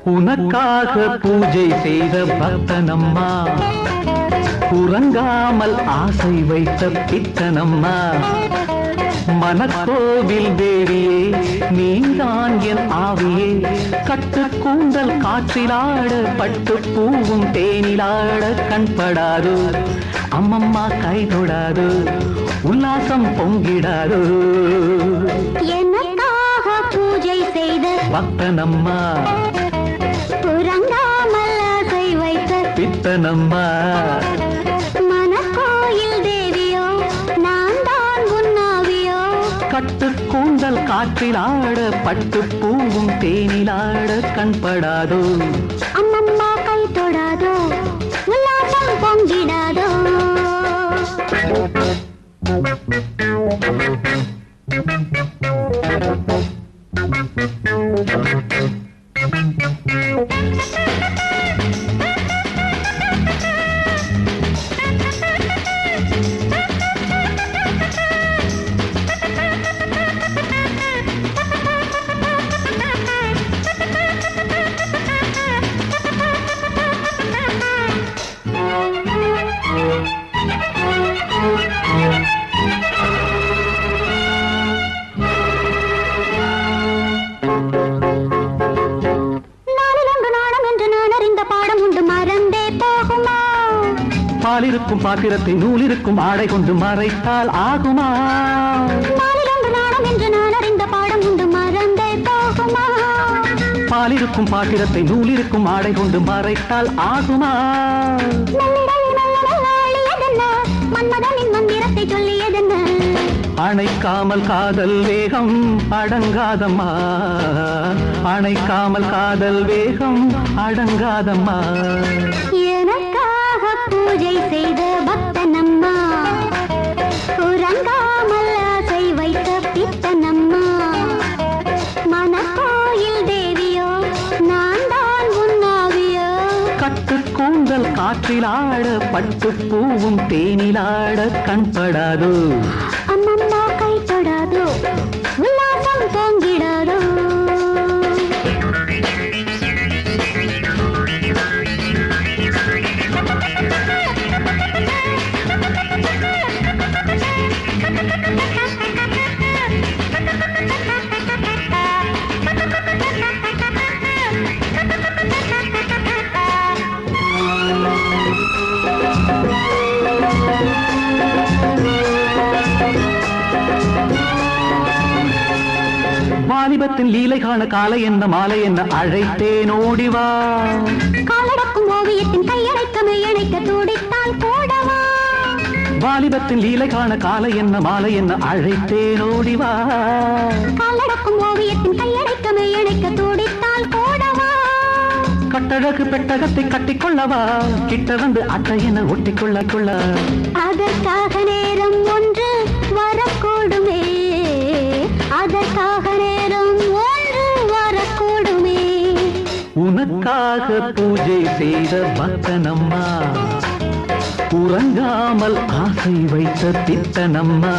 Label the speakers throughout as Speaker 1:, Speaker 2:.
Speaker 1: உனக்காக பூஜை செய்த பக்தனம்மா உறங்காமல் ஆசை வைத்த பித்தனம்மா மனக்கோவில் தேவியே நீதான் என் ஆவியே கட்டு கூந்தல் காற்றிலாட பட்டு பூவும் தேனிலாட கண்படாது அம்மம்மா கை தொடாது உல்லாசம் பொங்கிடாது
Speaker 2: எனக்காக பூஜை செய்த
Speaker 1: பக்தனம்மா
Speaker 2: உறங்காமல் ஆசை வைத்த
Speaker 1: பித்தனம்மா
Speaker 2: மனக்கோயில் தேவியோ நான் தான் உன்னாவியோ
Speaker 1: கட்டு கூந்தல் காற்றிலாட பட்டு பூவும் தேனிலாட கண்படாதோ
Speaker 2: அம்மம்மா கை தொடாதோ உல்லாசம் பொங்கிடாதோ நாளிலொன்று நாடம் என்று நான் அறிந்த பாடம் உண்டு மறந்தே போகுமா
Speaker 1: பாலிருக்கும் பாத்திரத்தை நூலிருக்கும் ஆடை கொண்டு மறைத்தால் ஆகுமா
Speaker 2: நாளிலொன்று நாடம் என்று நான் அறிந்த பாடம் உண்டு மறந்தே போகுமா
Speaker 1: பாலிருக்கும் பாத்திரத்தை நூலிருக்கும் ஆடை கொண்டு மறைத்தால் ஆகுமா
Speaker 2: நல்லிடை நல்ல நல்லாளியதென்ன மன்மதனின் மந்திரத்தை சொல்லியதென்ன
Speaker 1: அணைக்காமல் காதல் வேகம் அடங்காதம்மா அணைக்காமல் காதல் வேகம் அடங்காதம்மா
Speaker 2: எனக்காக பூஜை செய்த பக்தனம்மா உறங்காமல் ஆசை வைத்த பித்தனம்மா மனக்கோயில் தேவியோ நான் தான் உன்னாவியோ
Speaker 1: கட்டு கூந்தல் காற்றிலாட பட்டு பூவும் தேனிலாட கண்படாதோ
Speaker 2: அம்மம்மா கை தொடாதோ உல்லாசம் பொங்கிடாதோ
Speaker 1: வாலிபத்தின் லீலை காண காலை என்ன மாலை என்ன அழைத்தேன் ஓடிவா
Speaker 2: காலடக்கும் ஓவியத்தின் கையணைக்க மெய்யணைக்க துடித்தால் கூடவா
Speaker 1: வாலிபத்தின் லீலை காண காலை என்ன மாலை என்ன அழைத்தேன் ஓடிவா
Speaker 2: காலடக்கும் ஓவியத்தின் கையணைக்க மெய்யணைக்க துடித்தால் கூடவா
Speaker 1: கட்டழகு பெட்டகத்தை கட்டிக்கொள்ளவா கிட்ட வந்து அட்டை என ஒட்டிக்கொள்ள கொள்ள
Speaker 2: அதற்காக நேரம் ஒன்று வரக்கூடுமே அதற்காக நேரம் ஒன்று வரக்கூடுமே
Speaker 1: உனக்காக பூஜை செய்த பக்தனம்மா உறங்காமல் ஆசை வைத்த பித்தனம்மா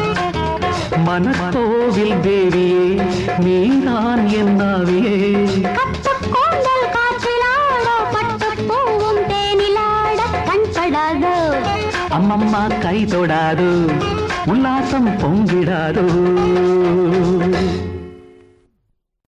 Speaker 1: மனக்கோவில் தேவியே நீதான் என் ஆவியே
Speaker 2: கட்டுக் கூந்தல் காற்றிலாட பட்டுப் பூவும் தேனிலாட கண்படாதோ
Speaker 1: அம்மம்மா கை தொடாது உல்லாசம் பொங்கிடாதோ